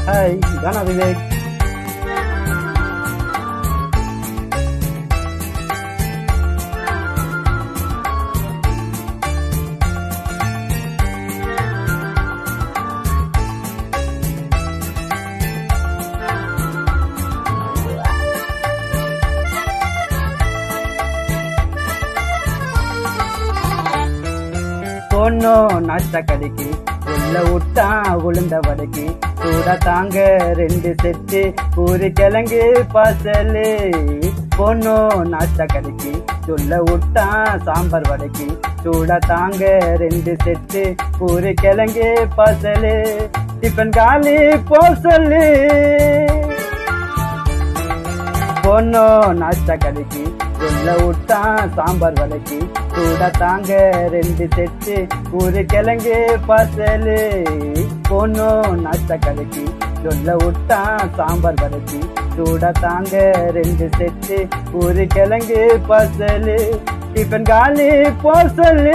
hi தானா விவேக் பொண்ணும் நாஷ்டா கடைக்கு உள்ள விட்டா உளுந்த வடைக்கு சூட தாங்க ரெண்டு செட்டு பூரி கிழங்கு பாசலு பொண்ணும் நாஷ்டா கடைக்கு சொல்ல விட்டா சாம்பார் வடைக்கு சூட தாங்க ரெண்டு செட்டு பூரி கிழங்கு பாசலு டிஃபன் காலி போ சொல்லு பொண்ணோ நாஷ்டா கடைக்கு சொல்ல விட்டா சாம்பார் வடைக்கு சூட தாங்க ரெண்டு செட்டு ஒரு கிழங்கு பாசலு பொண்ணோ நாஷ்டா கடைக்கு சொல்ல விட்டா சாம்பார் வடைக்கு சூட தாங்க ரெண்டு செட்டு ஒரு கிழங்கு பாசலு டிஃபன் காலி போ சொல்லு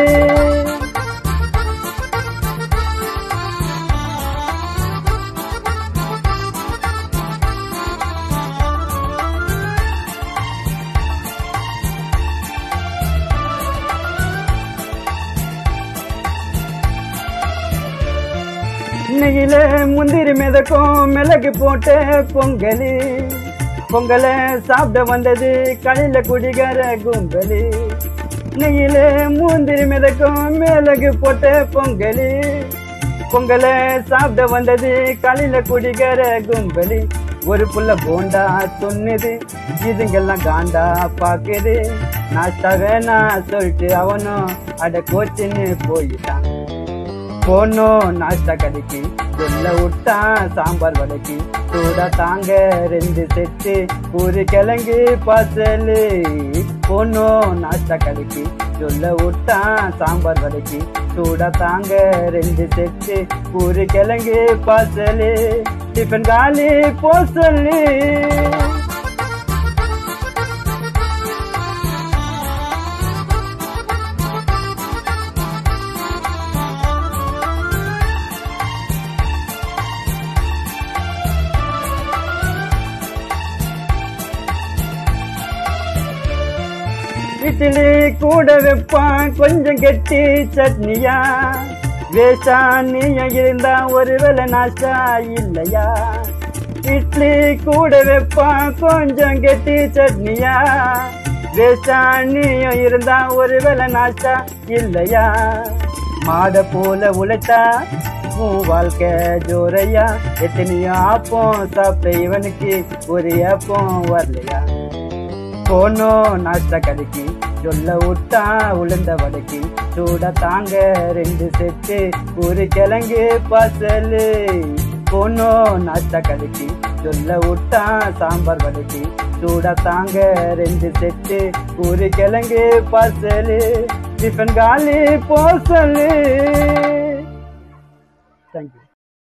இன்னையில முந்திரி மிதக்கும் மிளகு போட்ட பொங்கலு பொங்கலை சாப்பிட வந்தது கடையில குடிகார கும்பலு நெய்யில முந்திரி மிதக்கும் மிளகு போட்ட பொங்கலு பொங்கலை சாப்பிட வந்தது கடையில குடிகார கும்பலு ஒரு புள்ள போண்டா துண்ணுது இதுங்கெல்லாம் காண்டா பாக்குது நாஷ்டா வேணா சொல்லிட்டு அவனும் அட கோச்சின்னு போயிட்டான் போனோம் நாஷ்டா கடைக்கு சொல்ல விட்டா சாம்பார் வடைக்கு சூடா தாங்க ரெண்டு செட்டு ஒரு கிழங்கு பாசலு போனோம் நாஷ்டா கடைக்கு சொல்ல விட்டா சாம்பார் வடைக்கு சூடா தாங்க ரெண்டு செட்டு ஒரு கிழங்கு பாசலு டிஃபன் காலி போ சொல்லு இட்லி கூட வைப்பான் கொஞ்சம் கெட்டி சட்னியா வேஷா நீய இருந்தா ஒருவேளை நாஷ்டா இல்லையா இட்லி கூட வைப்பான் கொஞ்சம் கெட்டி சட்னியா வேஷா நீய இருந்தா ஒருவேளை நாஷ்டா இல்லையா மாட போல உழைத்தா உன் வாழ்க்கை ஜோரையா எத்தனையோ ஆப்பம் சாப்பிட்ட இவனுக்கு ஒரு ஏப்பம் வரலையா போனோம் நாஷ்டா கடைக்கு சொல்ல விட்டா உளுந்த வடைக்கு சூட தாங்க ரெண்டு செட்டு ஒரு கிழங்கு பாசலு போனோம் நாஷ்டா கடைக்கு சொல்ல விட்டா சாம்பார் வடைக்கு சூட தாங்க ரெண்டு செட்டு ஒரு கிழங்கு பாசலு டிஃபன் காலி போ சொல்லு தேங்க்யூ